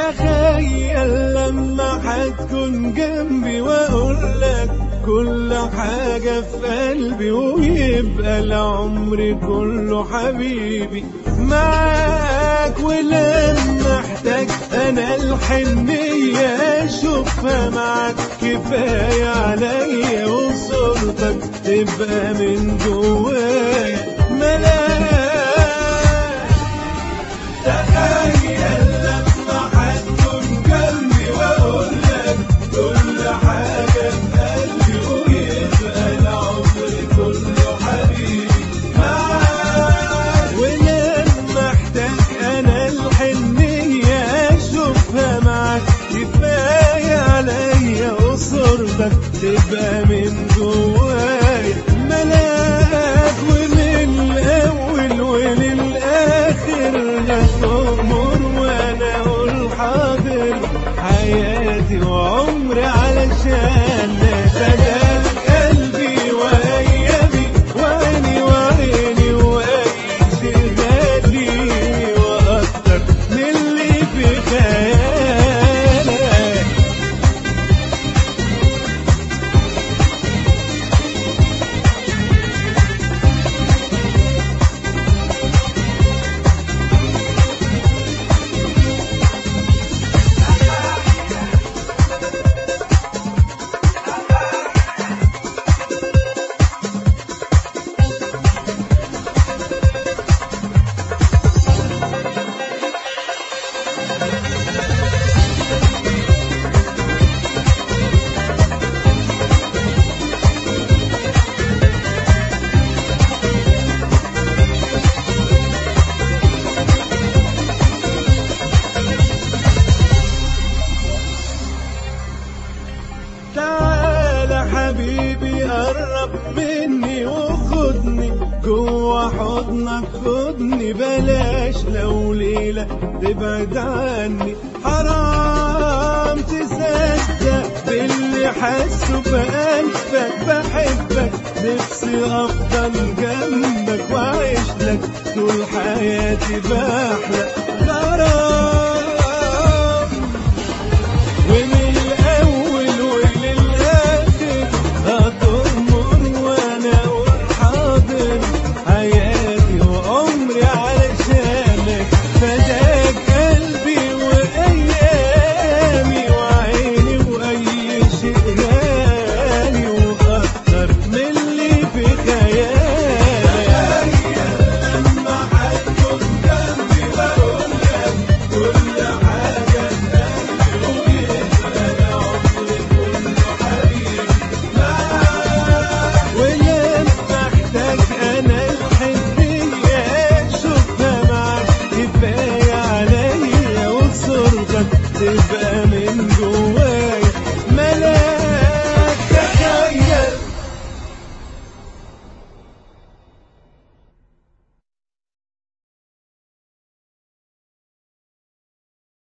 تخيل لما حتكون جنبي واقول لك كل حاجة في قلبي ويبقى العمر كله حبيبي معاك ولما احتاج انا الحنية اشوفها معاك كفاية عليا وصورتك تبقى من جوايا ملاك تخيل لما حتكون جنبي واقول لك كل حاجة في قلبي ويبقى العمر كله حبيبي معاك ولما احتاج انا الحنية اشوفها معاك كفاية عليا وصورتك تبقى من جوايا ملاك ومن الاول وللاخر هتأمر وانا اقول حاضر حياتي وعمري علشان فداك قلبي وايامي وعيني وعيني واي شي غالي واكتر من اللي في خيالك تعالى حبيبي قرب مني وخدني جوا حضنك خدني بلاش لو ليلة تبعد عني حرام تصدق باللي حاسه بقلبك بحبك نفسي افضل جنبك واعيش لك طول حياتي بحلق غرام